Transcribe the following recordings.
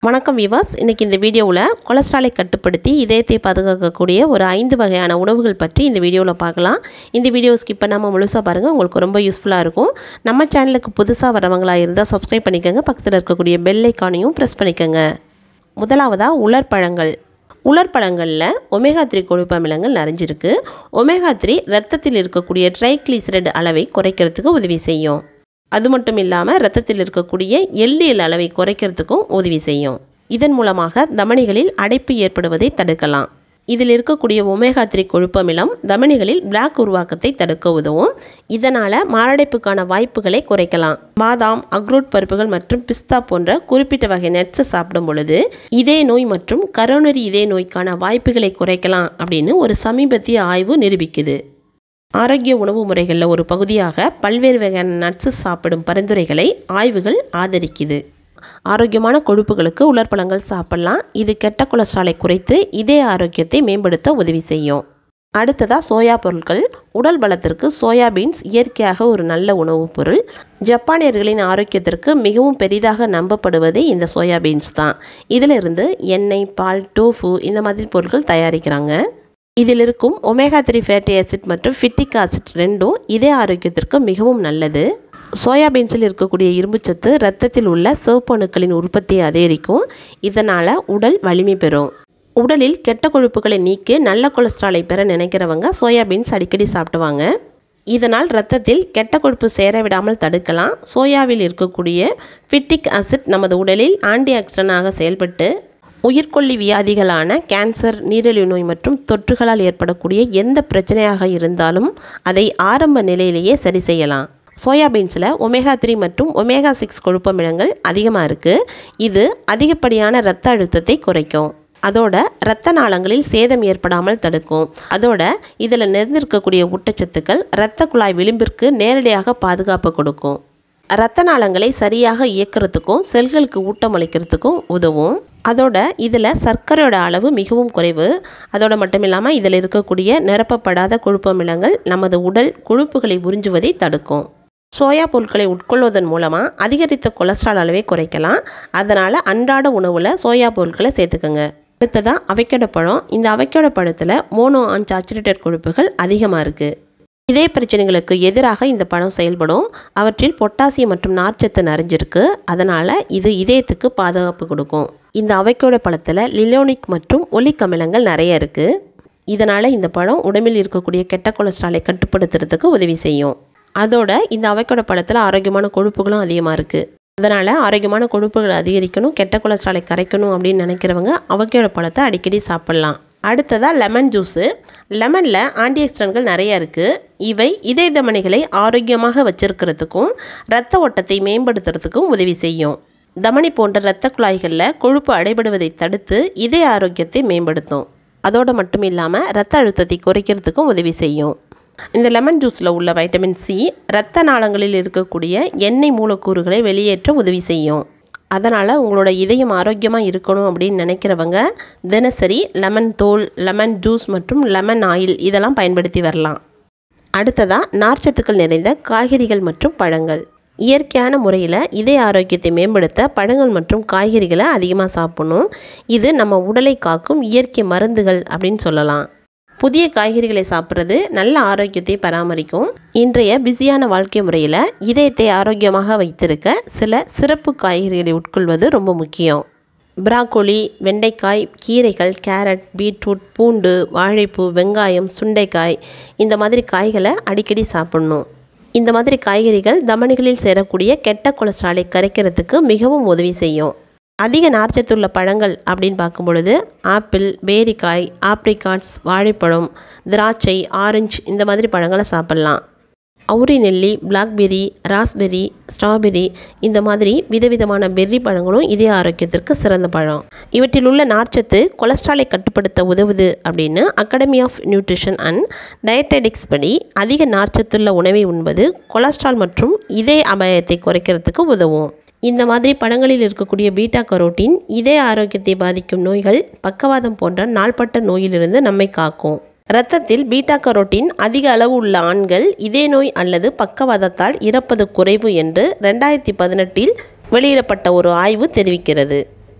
வணக்கம் விவாஸ் இன்றைக்கி இந்த வீடியோவில் கொலஸ்ட்ராலை கட்டுப்படுத்தி இதயத்தை பாதுகாக்கக்கூடிய ஒரு ஐந்து வகையான உணவுகள் பற்றி இந்த வீடியோவில் பார்க்கலாம் இந்த வீடியோ ஸ்கிப் பண்ணாமல் முழுசாக பாருங்கள் உங்களுக்கு ரொம்ப யூஸ்ஃபுல்லாக இருக்கும் நம்ம சேனலுக்கு புதுசாக வரவங்களாக இருந்தால் சப்ஸ்கிரைப் பண்ணிக்கோங்க பக்கத்தில் இருக்கக்கூடிய பெல் ஐக்கானையும் ப்ரெஸ் பண்ணிக்கோங்க முதலாவதாக உலர்பழங்கள் உலர்பழங்களில் ஒமேகா த்ரீ கொழுப்பு அமிலங்கள் நிறைஞ்சிருக்கு ஒமேகா த்ரீ ரத்தத்தில் இருக்கக்கூடிய ட்ரைக்ளிசரைடு அளவை குறைக்கிறதுக்கு உதவி செய்யும் அது மட்டும் இல்லாமல் ரத்தத்தில் இருக்கக்கூடிய எல்டிஎல் அளவை குறைக்கிறதுக்கும் உதவி செய்யும் இதன் மூலமாக தமனிகளில் அடைப்பு ஏற்படுவதை தடுக்கலாம் இதில் இருக்கக்கூடிய ஒமேகா த்ரீ கொழுப்பமிலம் தமனிகளில் பிளாக் உருவாக்கத்தை தடுக்க உதவும் இதனால் மாரடைப்புக்கான வாய்ப்புகளை குறைக்கலாம் பாதாம் அக்ரூட் பருப்புகள் மற்றும் பிஸ்தா போன்ற குறிப்பிட்ட வகை நட்ஸை சாப்பிடும் பொழுது இதய நோய் மற்றும் கரோனரி இதய நோய்க்கான வாய்ப்புகளை குறைக்கலாம் அப்படின்னு ஒரு சமீபத்திய ஆய்வு நிரூபிக்குது ஆரோக்கிய உணவு முறைகளில் ஒரு பகுதியாக பல்வேறு வகையான நட்ஸு சாப்பிடும் பரிந்துரைகளை ஆய்வுகள் ஆதரிக்குது ஆரோக்கியமான கொழுப்புகளுக்கு உலர்பழங்கள் சாப்பிடலாம் இது கெட்ட கொலஸ்ட்ராலை குறைத்து இதய ஆரோக்கியத்தை மேம்படுத்த உதவி செய்யும் அடுத்ததாக சோயா பொருட்கள் உடல் பலத்திற்கு சோயாபீன்ஸ் இயற்கையாக ஒரு நல்ல உணவுப் பொருள் ஜப்பானியர்களின் ஆரோக்கியத்திற்கு மிகவும் பெரிதாக நம்பப்படுவதே இந்த சோயாபீன்ஸ் தான் இதிலிருந்து எண்ணெய் பால் டோஃபு இந்த மாதிரி பொருட்கள் தயாரிக்கிறாங்க இதில் இருக்கும் ஒமேகா த்ரீ ஃபேட்டி ஆசிட் மற்றும் ஃபிட்டிக் ஆசிட் ரெண்டும் இதய ஆரோக்கியத்திற்கு மிகவும் நல்லது சோயாபீன்ஸில் இருக்கக்கூடிய இரும்புச்சத்து இரத்தத்தில் உள்ள சிவப்பணுக்களின் உற்பத்தியை அதிகரிக்கும் இதனால் உடல் வலிமை பெறும் உடலில் கெட்ட கொழுப்புகளை நீக்கி நல்ல கொலஸ்ட்ராலை பெற நினைக்கிறவங்க சோயாபீன்ஸ் அடிக்கடி சாப்பிடுவாங்க இதனால் இரத்தத்தில் கெட்ட கொழுப்பு சேர விடாமல் தடுக்கலாம் சோயாவில் இருக்கக்கூடிய ஃபிட்டிக் ஆசிட் நமது உடலில் ஆன்டி ஆக்சிடனாக செயல்பட்டு உயிர்கொல்லி வியாதிகளான கேன்சர் நீரிழிவு நோய் மற்றும் தொற்றுகளால் ஏற்படக்கூடிய எந்த பிரச்சனையாக இருந்தாலும் அதை ஆரம்ப நிலையிலேயே சரி செய்யலாம் சோயாபீன்ஸில் ஒமேகா த்ரீ மற்றும் ஒமேகா சிக்ஸ் கொழுப்பமிலங்கள் அதிகமாக இருக்குது இது அதிகப்படியான இரத்த அழுத்தத்தை குறைக்கும் அதோட இரத்த நாளங்களில் சேதம் ஏற்படாமல் தடுக்கும் அதோட இதில் நிறைந்திருக்கக்கூடிய ஊட்டச்சத்துக்கள் இரத்த குழாய் விளிம்பிற்கு நேரடியாக பாதுகாப்பு கொடுக்கும் இரத்த நாளங்களை சரியாக இயக்கிறதுக்கும் செல்களுக்கு ஊட்டம் அளிக்கிறதுக்கும் உதவும் அதோட இதில் சர்க்கரையோட அளவு மிகவும் குறைவு அதோட மட்டும் இல்லாமல் இதில் இருக்கக்கூடிய நிரப்பப்படாத கொழுப்பமிலங்கள் நமது உடல் கொழுப்புகளை உறிஞ்சுவதை தடுக்கும் சோயா பொருட்களை உட்கொள்வதன் மூலமாக அதிகரித்த கொலஸ்ட்ரால் அளவை குறைக்கலாம் அதனால் அன்றாட உணவில் சோயா பொருட்களை சேர்த்துக்கோங்க அடுத்ததாக அவக்கோட பழம் இந்த அவக்கோட பழத்தில் மோனோ அன்சாச்சுரேட்டட் கொழுப்புகள் அதிகமாக இருக்குது இதே பிரச்சனைகளுக்கு எதிராக இந்த பழம் செயல்படும் அவற்றில் பொட்டாசியம் மற்றும் நார்ச்சத்து நிறைஞ்சிருக்கு அதனால் இது இதயத்துக்கு பாதுகாப்பு கொடுக்கும் இந்த அவைக்கோட பழத்தில் லிலோனிக் மற்றும் ஒலிக் அமிலங்கள் நிறைய இருக்குது இதனால் இந்த பழம் உடம்பில் இருக்கக்கூடிய கெட்ட கொலஸ்ட்ராலை கட்டுப்படுத்துறதுக்கு உதவி செய்யும் அதோட இந்த அவைக்கோட பழத்தில் ஆரோக்கியமான கொழுப்புகளும் அதிகமாக இருக்குது அதனால் ஆரோக்கியமான கொழுப்புகள் அதிகரிக்கணும் கெட்ட கொலஸ்ட்ராலை கரைக்கணும் அப்படின்னு நினைக்கிறவங்க அவக்கோட பழத்தை அடிக்கடி சாப்பிட்லாம் அடுத்ததாக லெமன் ஜூஸு லெமனில் ஆன்டிஆக்சிடன்ட்கள் நிறைய இருக்குது இவை இதய தமனிகளை ஆரோக்கியமாக வச்சிருக்கிறதுக்கும் இரத்த ஓட்டத்தை மேம்படுத்துறதுக்கும் உதவி செய்யும் தமனி போன்ற இரத்த குழாய்களில் கொழுப்பு அடைபடுவதை தடுத்து இதய ஆரோக்கியத்தை மேம்படுத்தும் அதோடு மட்டும் இல்லாமல் இரத்த அழுத்தத்தை குறைக்கிறதுக்கும் உதவி செய்யும் இந்த லெமன் ஜூஸில் உள்ள வைட்டமின் சி இரத்த நாளங்களில் இருக்கக்கூடிய எண்ணெய் மூலக்கூறுகளை வெளியேற்ற உதவி செய்யும் அதனால் உங்களோட இதயம் ஆரோக்கியமாக இருக்கணும் அப்படின்னு நினைக்கிறவங்க தினசரி லெமன் தோல் லெமன் ஜூஸ் மற்றும் லெமன் ஆயில் இதெல்லாம் பயன்படுத்தி வரலாம் அடுத்ததாக நார்ச்சத்துக்கள் நிறைந்த காய்கறிகள் மற்றும் பழங்கள் இயற்கையான முறையில் இதய ஆரோக்கியத்தை மேம்படுத்த பழங்கள் மற்றும் காய்கறிகளை அதிகமாக சாப்பிடணும் இது நம்ம உடலை காக்கும் இயற்கை மருந்துகள் அப்படின்னு சொல்லலாம் புதிய காய்கறிகளை சாப்பிட்றது நல்ல ஆரோக்கியத்தை பராமரிக்கும் இன்றைய பிஸியான வாழ்க்கை முறையில் இதயத்தை ஆரோக்கியமாக வைத்திருக்க சில சிறப்பு காய்கறிகளை உட்கொள்வது ரொம்ப முக்கியம் பிராக்கோலி வெண்டைக்காய் கீரைகள் கேரட் பீட்ரூட் பூண்டு வாழைப்பூ வெங்காயம் சுண்டைக்காய் இந்த மாதிரி காய்களை அடிக்கடி சாப்பிடணும் இந்த மாதிரி காய்கறிகள் தமனிகளில் சேரக்கூடிய கெட்ட கொலஸ்ட்ராலை கரைக்கிறதுக்கு மிகவும் உதவி செய்யும் அதிக நார்ச்சத்துள்ள பழங்கள் அப்படின்னு பார்க்கும் பொழுது ஆப்பிள் பேரிக்காய் ஆப்ரிகாட்ஸ் வாழைப்பழம் திராட்சை ஆரஞ்சு இந்த மாதிரி பழங்களை சாப்பிட்லாம் அவுரி நெல்லி பிளாக்பெர்ரி ராஸ்பெர்ரி ஸ்ட்ராபெர்ரி இந்த மாதிரி விதவிதமான பெர்ரி பழங்களும் இதய ஆரோக்கியத்திற்கு சிறந்த பழம் இவற்றில் உள்ள நார்ச்சத்து கொலஸ்ட்ராலை கட்டுப்படுத்த உதவுது அப்படின்னு academy of nutrition and dietetics படி அதிக நார்ச்சத்துள்ள உணவை உண்பது கொலஸ்ட்ரால் மற்றும் இதய அபாயத்தை குறைக்கிறதுக்கு உதவும் இந்த மாதிரி பழங்களில் இருக்கக்கூடிய பீட்டா கரோட்டின் இதய ஆரோக்கியத்தை பாதிக்கும் நோய்கள் பக்கவாதம் போன்ற நாள்பட்ட நோயிலிருந்து நம்மை காக்கும் இரத்தத்தில் பீட்டா கரோட்டின் அதிக அளவு உள்ள ஆண்கள் இதய நோய் அல்லது பக்கவாதத்தால் இறப்பது குறைவு என்று ரெண்டாயிரத்தி பதினெட்டில் வெளியிடப்பட்ட ஒரு ஆய்வு தெரிவிக்கிறது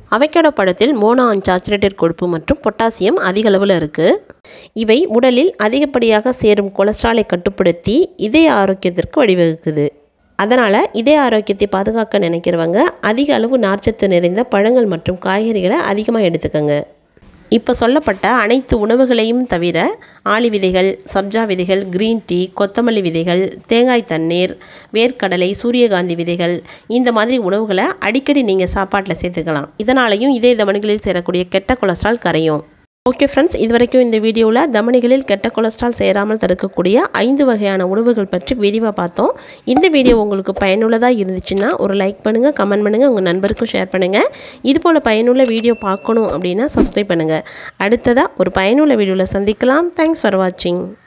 அவகேடோ பழத்தில் மோனோ அன்சாச்சுரேட்டட் கொழுப்பு மற்றும் பொட்டாசியம் அதிக அளவில் இருக்குது இவை உடலில் அதிகப்படியாக சேரும் கொலஸ்ட்ராலை கட்டுப்படுத்தி இதய ஆரோக்கியத்திற்கு வழிவகுக்குது அதனால் இதய ஆரோக்கியத்தை பாதுகாக்க நினைக்கிறவங்க அதிக அளவு நார்ச்சத்து நிறைந்த பழங்கள் மற்றும் காய்கறிகளை அதிகமாக எடுத்துக்கோங்க இப்போ சொல்லப்பட்ட அனைத்து உணவுகளையும் தவிர ஆளி விதைகள் சப்ஜா விதைகள் க்ரீன் டீ கொத்தமல்லி விதைகள் தேங்காய் தண்ணீர் வேர்க்கடலை சூரியகாந்தி விதைகள் இந்த மாதிரி உணவுகளை அடிக்கடி நீங்கள் சாப்பாட்டில் சேர்த்துக்கலாம் இதனாலையும் இதய தமனிகளில் சேரக்கூடிய கெட்ட கொலஸ்ட்ரால் கரையும் ஓகே ஃப்ரெண்ட்ஸ் இது வரைக்கும் இந்த வீடியோவில் தமனிகளில் கெட்ட கொலஸ்ட்ரால் சேராமல் தடுக்கக்கூடிய ஐந்து வகையான உணவுகள் பற்றி விரிவாக பார்த்தோம் இந்த வீடியோ உங்களுக்கு பயனுள்ளதாக இருந்துச்சுன்னா ஒரு லைக் பண்ணுங்கள் கமெண்ட் பண்ணுங்கள் உங்கள் நண்பருக்கும் ஷேர் பண்ணுங்கள் இது போல் பயனுள்ள வீடியோ பார்க்கணும் அப்படின்னா சப்ஸ்கிரைப் பண்ணுங்கள் அடுத்ததாக ஒரு பயனுள்ள வீடியோவில் சந்திக்கலாம் தேங்க்ஸ் ஃபார் வாட்சிங்